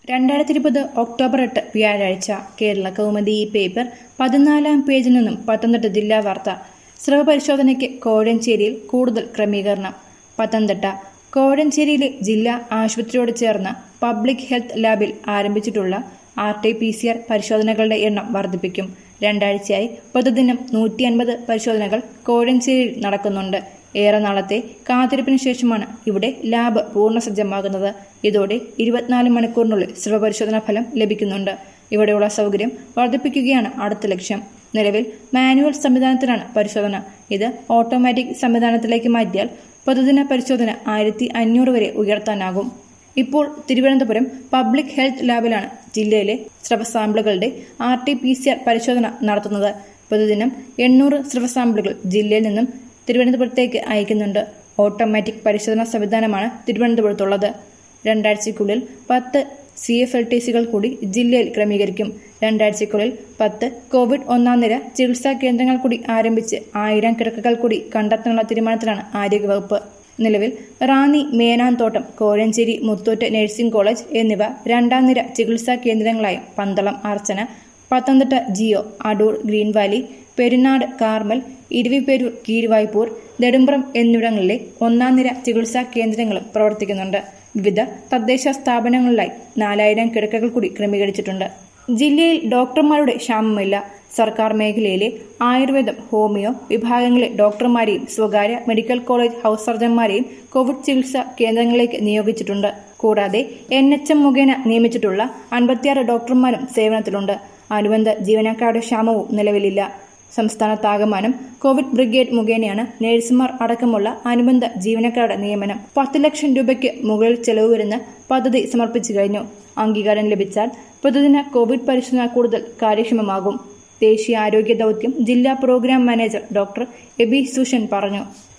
രണ്ടായിരത്തി ഇരുപത് ഒക്ടോബർ എട്ട് വ്യാഴാഴ്ച കേരള കൗമുദി ഈ പേപ്പർ പതിനാലാം പേജിൽ നിന്നും പത്തനംതിട്ട ജില്ലാ വാർത്ത സ്രവ പരിശോധനയ്ക്ക് കോഴഞ്ചേരിയിൽ കൂടുതൽ ക്രമീകരണം പത്തനംതിട്ട കോഴഞ്ചേരിയിലെ ജില്ലാ ആശുപത്രിയോട് ചേർന്ന പബ്ലിക് ഹെൽത്ത് ലാബിൽ ആരംഭിച്ചിട്ടുള്ള R T P C R പരിശോധനകളുടെ എണ്ണം വർദ്ധിപ്പിക്കും രണ്ടാഴ്ചയായി പ്രതിദിനം നൂറ്റി അൻപത് പരിശോധനകൾ കോഴഞ്ചേരിയിൽ നടക്കുന്നുണ്ട് ഏറെ നാളത്തെ കാത്തിരിപ്പിന് ശേഷമാണ് ഇവിടെ ലാബ് പൂർണ്ണസജ്ജമാകുന്നത് ഇതോടെ ഇരുപത്തിനാല് മണിക്കൂറിനുള്ളിൽ സ്രവപരിശോധനാ ഫലം ലഭിക്കുന്നുണ്ട് ഇവിടെയുള്ള സൗകര്യം വർദ്ധിപ്പിക്കുകയാണ് അടുത്ത ലക്ഷ്യം നിലവിൽ മാനുവൽ സംവിധാനത്തിലാണ് പരിശോധന ഇത് ഓട്ടോമാറ്റിക് സംവിധാനത്തിലേക്ക് മാറ്റിയാൽ പ്രതിദിന പരിശോധന ആയിരത്തി അഞ്ഞൂറ് വരെ ഉയർത്താനാകും ഇപ്പോൾ തിരുവനന്തപുരം പബ്ലിക് ഹെൽത്ത് ലാബിലാണ് ജില്ലയിലെ സ്രവ സാമ്പിളുകളുടെ R T P C R പരിശോധന നടത്തുന്നത് പ്രതിദിനം എണ്ണൂറ് സ്രവ സാമ്പിളുകൾ ജില്ലയിൽ നിന്നും തിരുവനന്തപുരത്തേക്ക് അയക്കുന്നുണ്ട് ഓട്ടോമാറ്റിക് പരിശോധനാ സംവിധാനമാണ് തിരുവനന്തപുരത്തുള്ളത് രണ്ടാഴ്ചയ്ക്കുള്ളിൽ പത്ത് സി എഫ് എൽ ടി സികൾ കൂടി ജില്ലയിൽ ക്രമീകരിക്കും രണ്ടാഴ്ചയ്ക്കുള്ളിൽ പത്ത് കോവിഡ് ഒന്നാം നിര ചികിത്സാ കേന്ദ്രങ്ങൾ കൂടി ആരംഭിച്ച് ആയിരം കിടക്കകൾ കൂടി കണ്ടെത്താനുള്ള തീരുമാനത്തിലാണ് ആരോഗ്യവകുപ്പ് നിലവിൽ റാന്നി മേനാന്തോട്ടം കോഴഞ്ചേരി മുത്തൂറ്റ് നഴ്സിംഗ് കോളേജ് എന്നിവ രണ്ടാം നിര ചികിത്സാ കേന്ദ്രങ്ങളായും Pandalam Archana Pathanamthitta Geo Adoor green valley Perunad Carmel Eraviperoor Keezhvaipur Nedumpram എന്നിവിടങ്ങളിലെ ഒന്നാം നിര ചികിത്സാ കേന്ദ്രങ്ങളും പ്രവർത്തിക്കുന്നുണ്ട് വിവിധ തദ്ദേശ സ്ഥാപനങ്ങളിലായി നാലായിരം കിടക്കകൾ കൂടി ക്രമീകരിച്ചിട്ടുണ്ട് ജില്ലയിൽ ഡോക്ടർമാരുടെ ക്ഷാമമില്ല സർക്കാർ മേഖലയിലെ ആയുർവേദം ഹോമിയോ വിഭാഗങ്ങളിലെ ഡോക്ടർമാരെയും സ്വകാര്യ മെഡിക്കൽ കോളേജ് ഹൌസ് സർജന്മാരെയും കോവിഡ് ചികിത്സാ കേന്ദ്രങ്ങളിലേക്ക് നിയോഗിച്ചിട്ടുണ്ട് കൂടാതെ എൻ എച്ച് എം മുഖേന നിയമിച്ചിട്ടുള്ള അൻപത്തിയാറ് ഡോക്ടർമാരും സേവനത്തിലുണ്ട് അനുബന്ധ ജീവനക്കാരുടെ ക്ഷാമവും നിലവിലില്ല സംസ്ഥാനത്താകമാനം കോവിഡ് ബ്രിഗേഡ് മുഖേനയാണ് നഴ്സുമാർ അടക്കമുള്ള അനുബന്ധ ജീവനക്കാരുടെ നിയമനം പത്ത് ലക്ഷം രൂപയ്ക്ക് മുകളിൽ ചെലവ് വരുന്ന പദ്ധതി സമർപ്പിച്ചു കഴിഞ്ഞു അംഗീകാരം ലഭിച്ചാൽ പ്രതിദിന കോവിഡ് പരിശോധന കൂടുതൽ കാര്യക്ഷമമാകും ദേശീയ ആരോഗ്യ ദൌത്യം ജില്ലാ programme manager doctor Abi Sushan പറഞ്ഞു